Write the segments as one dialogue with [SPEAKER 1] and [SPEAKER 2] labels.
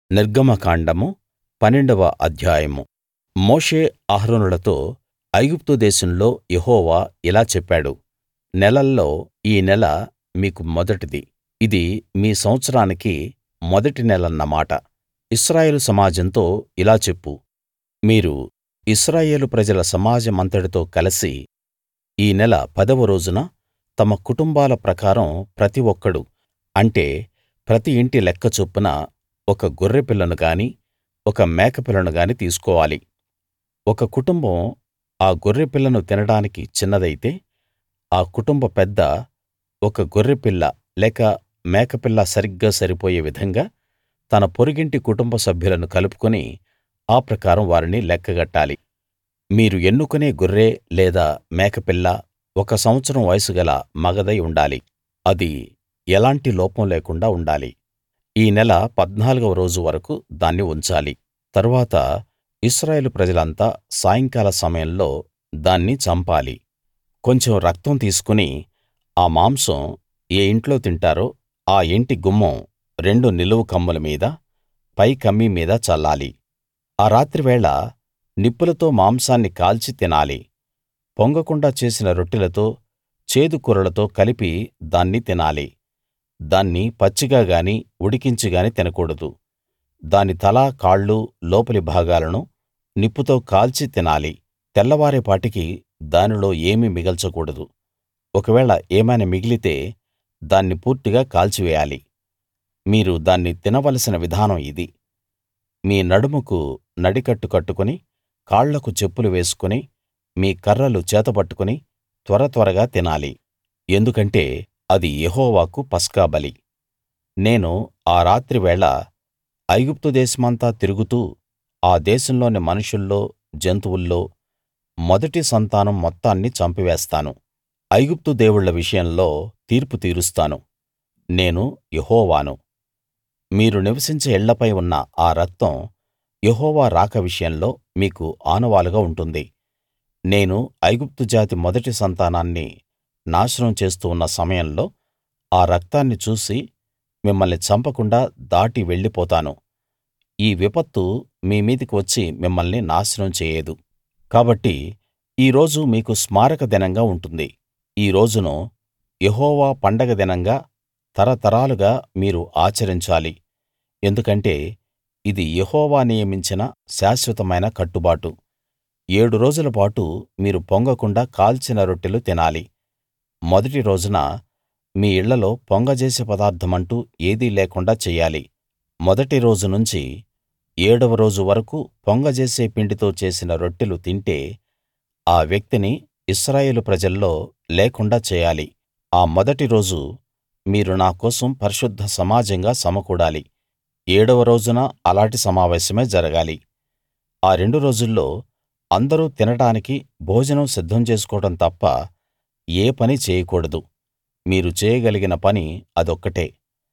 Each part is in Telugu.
[SPEAKER 1] నిర్గమకాండము పన్నెండవ అధ్యాయము మోషే అహరోనులతో ఐగుప్తు దేశంలో యెహోవా ఇలా చెప్పాడు నెలల్లో ఈ నెల మీకు మొదటిది ఇది మీ సంవత్సరానికి మొదటి నెలన్నమాట ఇశ్రాయేలు సమాజంతో ఇలా చెప్పు మీరు ఇశ్రాయేలు ప్రజల సమాజమంతటితో కలసి ఈ నెల పదవ రోజున తమ కుటుంబాల ప్రకారం ప్రతి ఒక్కడూ అంటే ప్రతి ఇంటి లెక్క చొప్పున ఒక గొర్రెపిల్లను గానీ ఒక మేకపిల్లను గానీ తీసుకోవాలి ఒక కుటుంబం ఆ గొర్రెపిల్లను తినడానికి చిన్నదైతే ఆ కుటుంబ పెద్ద ఒక గొర్రెపిల్ల లేక మేకపిల్ల సరిగ్గా సరిపోయే విధంగా తన పొరుగింటి కుటుంబ సభ్యులను కలుపుకుని ఆ ప్రకారం వారిని లెక్కగట్టాలి మీరు ఎన్నుకునే గొర్రె లేదా మేకపిల్ల ఒక సంవత్సరం వయసు గల మగదై ఉండాలి అది ఎలాంటి లోపం లేకుండా ఉండాలి ఈ నెల పద్నాలుగవ రోజు వరకూ దాన్ని ఉంచాలి తరువాత ఇశ్రాయేలు ప్రజలంతా సాయంకాల సమయంలో దాన్ని చంపాలి కొంచెం రక్తం తీసుకుని ఆ మాంసం ఏ ఇంట్లో తింటారో ఆ ఇంటి గుమ్మం రెండు నిలువు కమ్ముల మీద పై కమ్మీ మీద చల్లాలి ఆ రాత్రివేళ నిప్పులతో మాంసాన్ని కాల్చి తినాలి పొంగకుండా చేసిన రొట్టెలతో చేదు కూరలతో కలిపి దాన్ని తినాలి దాన్ని పచ్చిగా గానీ ఉడికించి గానీ తినకూడదు దాని తల కాళ్ళు లోపలి భాగాలను నిప్పుతో కాల్చి తినాలి తెల్లవారేపాటికి దానిలో ఏమీ మిగల్చకూడదు ఒకవేళ ఏమైనా మిగిలితే దాన్ని పూర్తిగా కాల్చివేయాలి మీరు దాన్ని తినవలసిన విధానం ఇది మీ నడుముకు నడికట్టు కట్టుకుని కాళ్లకు చెప్పులు వేసుకుని మీ కర్రలు చేతబట్టుకుని త్వర త్వరగా తినాలి ఎందుకంటే అది యెహోవాకు పస్కా బలి నేను ఆ రాత్రి వేళ ఐగుప్తు దేశమంతా తిరుగుతూ ఆ దేశంలోని మనుషుల్లో జంతువుల్లో మొదటి సంతానం మొత్తాన్ని చంపివేస్తాను ఐగుప్తు దేవుళ్ళ విషయంలో తీర్పు తీరుస్తాను నేను యెహోవాను మీరు నివసించే ఇళ్ళపై ఉన్న ఆ రక్తం యెహోవా రాక విషయంలో మీకు ఆనవాలుగా ఉంటుంది నేను ఐగుప్తు జాతి మొదటి సంతానాన్ని నాశనం చేస్తూ ఉన్న సమయంలో ఆ రక్తాన్ని చూసి మిమ్మల్ని చంపకుండా దాటి వెళ్ళిపోతాను ఈ విపత్తు మీ మీదికి వచ్చి మిమ్మల్ని నాశనం చేయదు కాబట్టి ఈ రోజు మీకు స్మారక దినంగా ఉంటుంది ఈ రోజును యెహోవా పండగ దినంగా తరతరాలుగా మీరు ఆచరించాలి ఎందుకంటే ఇది యెహోవా నియమించిన శాశ్వతమైన కట్టుబాటు ఏడు రోజుల పాటు మీరు పొంగకుండా కాల్చిన రొట్టెలు తినాలి మొదటి రోజున మీ ఇళ్ళలో పొంగజేసే పదార్థమంటూ ఏదీ లేకుండా చెయ్యాలి మొదటి రోజు నుంచి ఏడవ రోజు వరకూ పొంగజేసే పిండితో చేసిన రొట్టెలు తింటే ఆ వ్యక్తిని ఇశ్రాయేలు ప్రజల్లో లేకుండా చేయాలి ఆ మొదటి రోజు మీరు నా కోసం పరిశుద్ధ సమాజంగా సమకూడాలి ఏడవ రోజున అలాటి సమావేశమే జరగాలి ఆ రెండు రోజుల్లో అందరూ తినడానికి భోజనం సిద్ధం చేసుకోవడం తప్ప ఏ పనీ చేయకూడదు మీరు చేయగలిగిన పని అదొక్కటే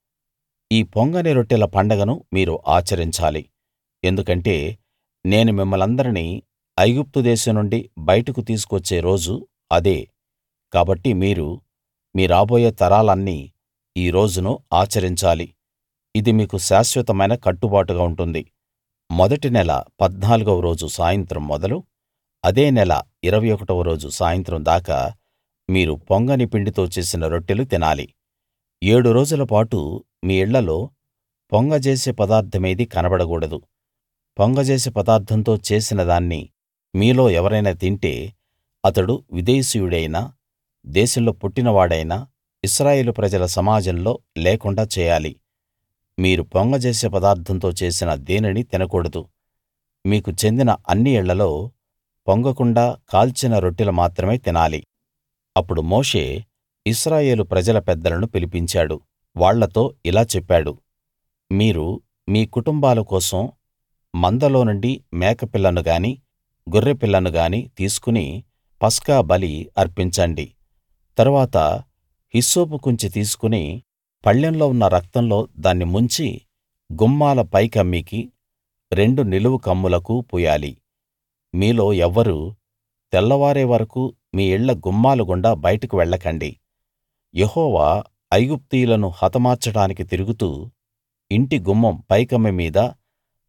[SPEAKER 1] ఈ పొంగని రొట్టెల పండగను మీరు ఆచరించాలి ఎందుకంటే నేను మిమ్మల్నందరినీ ఐగుప్తు దేశం నుండి బయటకు తీసుకొచ్చే రోజు అదే కాబట్టి మీరు మీ రాబోయే తరాలన్నీ ఈ రోజును ఆచరించాలి ఇది మీకు శాశ్వతమైన కట్టుబాటుగా ఉంటుంది మొదటి నెల పద్నాలుగవ రోజు సాయంత్రం మొదలు అదే నెల ఇరవై ఒకటవ రోజు సాయంత్రం దాకా మీరు పొంగని పిండితో చేసిన రొట్టెలు తినాలి ఏడు రోజుల పాటు మీ ఇళ్ళలో పొంగజేసే పదార్థమేదీ కనబడకూడదు పొంగజేసే పదార్థంతో చేసిన దాన్ని మీలో ఎవరైనా తింటే అతడు విదేశీయుడైనా దేశంలో పుట్టినవాడైనా ఇశ్రాయేలు ప్రజల సమాజంలో లేకుండా చేయాలి మీరు పొంగజేసే పదార్థంతో చేసిన దేనినీ తినకూడదు మీకు చెందిన అన్ని ఇళ్ళలో పొంగకుండా కాల్చిన రొట్టెలు మాత్రమే తినాలి అప్పుడు మోషే ఇశ్రాయేలు ప్రజల పెద్దలను పిలిపించాడు వాళ్ళతో ఇలా చెప్పాడు మీరు మీ కుటుంబాల కోసం మందలో నుండి మేకపిల్లను గానీ గొర్రెపిల్లను గానీ తీసుకుని పస్కా బలి అర్పించండి తరువాత హిస్సోపు కుంచె తీసుకుని పళ్ళెంలో ఉన్న రక్తంలో దాన్ని ముంచి గుమ్మాల పైకమ్మీకి రెండు నిలువు కమ్ములకు పూయాలి మీలో ఎవ్వరూ తెల్లవారే వరకూ మీ ఇళ్ళ గుమ్మాల గుండా బయటకు వెళ్ళకండి యెహోవా ఐగుప్తీయులను హతమార్చడానికి తిరుగుతూ ఇంటి గుమ్మం పైకమ్మి మీద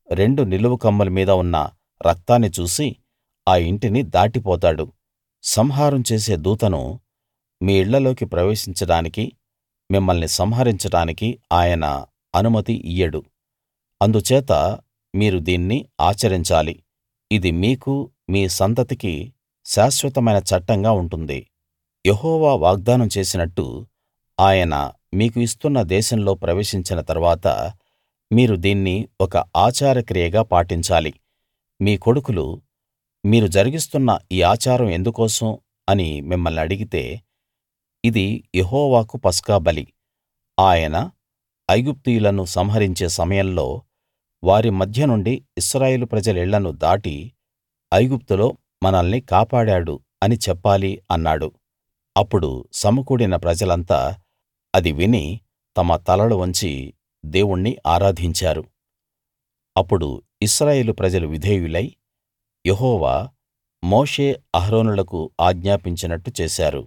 [SPEAKER 1] రెండు నిలువు కమ్ముల మీద ఉన్న రక్తాన్ని చూసి ఆ ఇంటిని దాటిపోతాడు సంహారం చేసే దూతను మీ ఇళ్ళలోకి ప్రవేశించడానికి మిమ్మల్ని సంహరించడానికి ఆయన అనుమతి ఇయ్యడు అందుచేత మీరు దీన్ని ఆచరించాలి ఇది మీకు మీ సంతతికి శాశ్వతమైన చట్టంగా ఉంటుంది యెహోవా వాగ్దానం చేసినట్టు ఆయన మీకు ఇస్తున్న దేశంలో ప్రవేశించిన తరువాత మీరు దీన్ని ఒక ఆచార క్రియగా పాటించాలి మీ కొడుకులు మీరు జరిగిస్తున్న ఈ ఆచారం ఎందుకోసం అని మిమ్మల్ని అడిగితే ఇది యెహోవాకు పస్కా బలి ఆయన ఐగుప్తీయులను సంహరించే సమయంలో వారి మధ్య నుండి ఇశ్రాయేలు ప్రజల ఇళ్ళను దాటి ఐగుప్తులో మనల్ని కాపాడాడు అని చెప్పాలి అన్నాడు అప్పుడు సమకూడిన ప్రజలంతా అది విని తమ తలలు వంచి దేవుణ్ణి ఆరాధించారు అప్పుడు ఇశ్రాయేలు ప్రజలు విధేయులై యెహోవా మోషే అహరోనులకు ఆజ్ఞాపించినట్టు చేశారు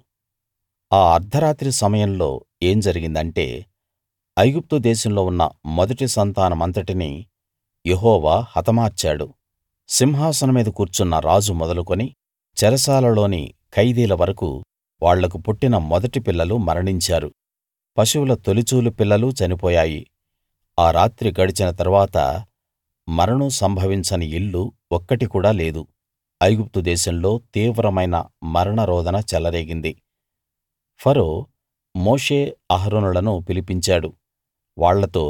[SPEAKER 1] ఆ అర్థరాత్రి సమయంలో ఏం జరిగిందంటే ఐగుప్తు దేశంలో ఉన్న మొదటి సంతానమంతటినీ యెహోవా హతమార్చాడు సింహాసనం మీద కూర్చున్న రాజు మొదలుకొని చెరసాలలోని ఖైదీల వరకూ వాళ్లకు పుట్టిన మొదటి పిల్లలు మరణించారు పశువుల తొలిచూలు పిల్లలూ చనిపోయాయి ఆ రాత్రి గడిచిన తరువాత మరణం సంభవించని ఇల్లు ఒక్కటి కూడా లేదు ఐగుప్తు దేశంలో తీవ్రమైన మరణ రోదన చెలరేగింది ఫరో మోషే అహరోనులను పిలిపించాడు వాళ్ళతో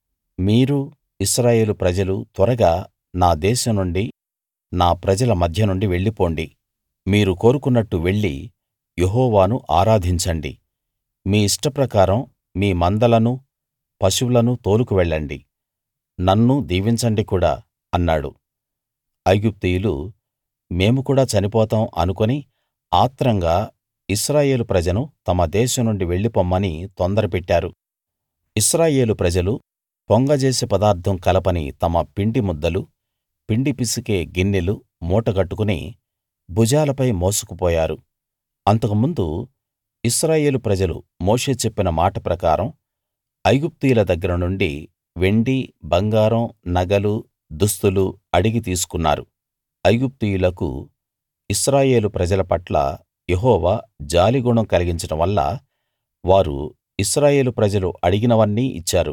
[SPEAKER 1] మీరు ఇశ్రాయేలు ప్రజలు త్వరగా నా దేశం నుండి నా ప్రజల మధ్య నుండి వెళ్ళిపోండి మీరు కోరుకున్నట్టు వెళ్లి యెహోవాను ఆరాధించండి మీ ఇష్టప్రకారం మీ మందలనూ పశువులనూ తోలుకు వెళ్ళండి నన్ను దీవించండి కూడా అన్నాడు ఐగుప్తీయులు మేము కూడా చనిపోతాం అనుకుని ఆత్రంగా ఇశ్రాయేలు ప్రజను తమ దేశం నుండి వెళ్ళిపొమ్మని తొందరపెట్టారు ఇశ్రాయేలు ప్రజలు పొంగజేసే పదార్థం కలపని తమ పిండి ముద్దలు పిండి పిసికే గిన్నెలు మూటగట్టుకుని భుజాలపై మోసుకుపోయారు అంతకుముందు ఇశ్రాయేలు ప్రజలు మోషే చెప్పిన మాట ప్రకారం ఐగుప్తీయుల దగ్గర నుండి వెండి బంగారం నగలు దుస్తులు అడిగి తీసుకున్నారు ఐగుప్తీయులకు ఇశ్రాయేలు ప్రజల పట్ల యెహోవా జాలిగుణం కలిగించడం వల్ల వారు ఇశ్రాయేలు ప్రజలు అడిగినవన్నీ ఇచ్చారు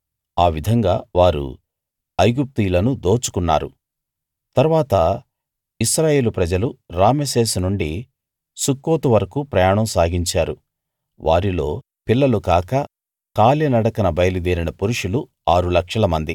[SPEAKER 1] ఆ విధంగా వారు ఐగుప్తీయులను దోచుకున్నారు తరువాత ఇశ్రాయేలు ప్రజలు రామెసేసు నుండి సుక్కోతు వరకూ ప్రయాణం సాగించారు వారిలో పిల్లలు కాక కాలినడకన బయలుదేరిన పురుషులు ఆరు లక్షల మంది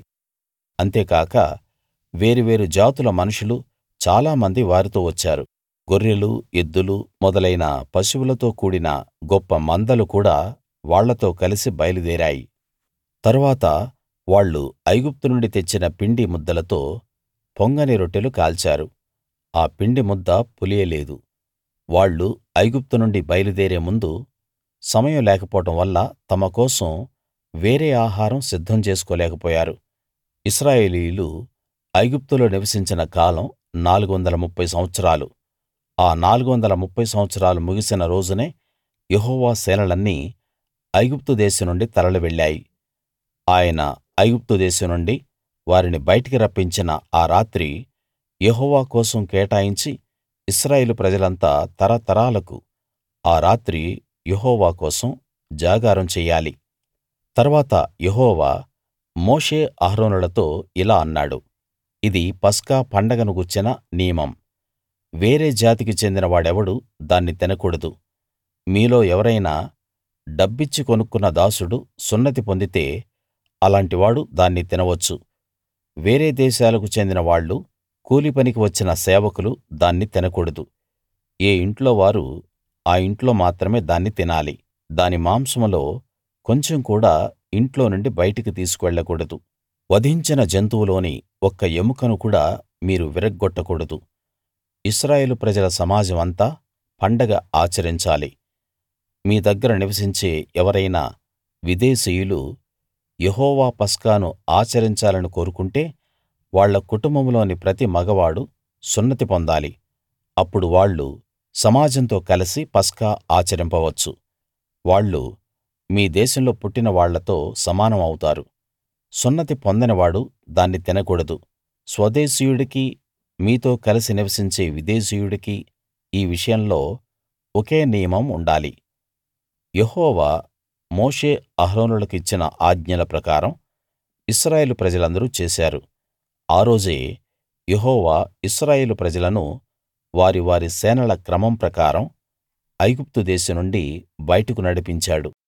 [SPEAKER 1] అంతేకాక వేరు వేరు జాతుల మనుషులు చాలామంది వారితో వచ్చారు గొర్రెలు ఎద్దులు మొదలైన పశువులతో కూడిన గొప్ప మందలు కూడా వాళ్ళతో కలిసి బయలుదేరాయి తరువాత వాళ్ళు ఐగుప్తు నుండి తెచ్చిన పిండి ముద్దలతో పొంగని రొట్టెలు కాల్చారు ఆ పిండి ముద్ద పులియలేదు వాళ్ళు ఐగుప్తు నుండి బయలుదేరే ముందు సమయం లేకపోవడం వల్ల తమ కోసం వేరే ఆహారం సిద్ధం చేసుకోలేకపోయారు ఇశ్రాయేలీయులు ఐగుప్తులో నివసించిన కాలం 430 సంవత్సరాలు ఆ 430 సంవత్సరాలు ముగిసిన రోజునే యెహోవా సేనలన్నీ ఐగుప్తు దేశం నుండి తరలి వెళ్ళాయి ఆయన ఐగుప్తు దేశం నుండి వారిని బయటికి రప్పించిన ఆ రాత్రి యెహోవా కోసం కేటాయించి ఇశ్రాయేలు ప్రజలంతా తరతరాలకు ఆ రాత్రి యెహోవా కోసం జాగారం చెయ్యాలి తర్వాత యెహోవా మోషే అహరోనులతో ఇలా అన్నాడు ఇది పస్కా పండగను గూర్చిన నియమం వేరే జాతికి చెందిన వాడెవడూ దాన్ని తినకూడదు మీలో ఎవరైనా డబ్బిచ్చి కొనుక్కున్న దాసుడు సున్నతి పొందితే అలాంటివాడు దాన్ని తినవచ్చు వేరే దేశాలకు చెందిన వాళ్ళు కూలి పనికి వచ్చిన సేవకులు దాన్ని తినకూడదు ఏ ఇంట్లో వారు ఆ ఇంట్లో మాత్రమే దాన్ని తినాలి దాని మాంసంలో కొంచెం కూడా ఇంట్లో నుండి బయటికి తీసుకువెళ్ళకూడదు వధించిన జంతువులోని ఒక్క ఎముకను కూడా మీరు విరగ్గొట్టకూడదు ఇశ్రాయేలు ప్రజల సమాజం అంతా పండగ ఆచరించాలి మీ దగ్గర నివసించే ఎవరైనా విదేశీయులు యెహోవా పస్కాను ఆచరించాలని కోరుకుంటే వాళ్ళ కుటుంబంలోని ప్రతి మగవాడు సున్నతి పొందాలి అప్పుడు వాళ్ళు సమాజంతో కలిసి పస్కా ఆచరింపవచ్చు వాళ్ళు మీ దేశంలో పుట్టిన వాళ్ళతో సమానం అవుతారు సున్నతి పొందనివాడు దాన్ని తినకూడదు స్వదేశీయుడికీ మీతో కలిసి నివసించే విదేశీయుడికీ ఈ విషయంలో ఒకే నియమం ఉండాలి యెహోవా మోషే అహరోనులకు ఇచ్చిన ఆజ్ఞల ప్రకారం ఇశ్రాయేలు ప్రజలందరూ చేశారు ఆ రోజే యెహోవా ఇశ్రాయేలు ప్రజలను వారి వారి సేనల క్రమం ప్రకారం ఐగుప్తు దేశం నుండి బయటకు నడిపించాడు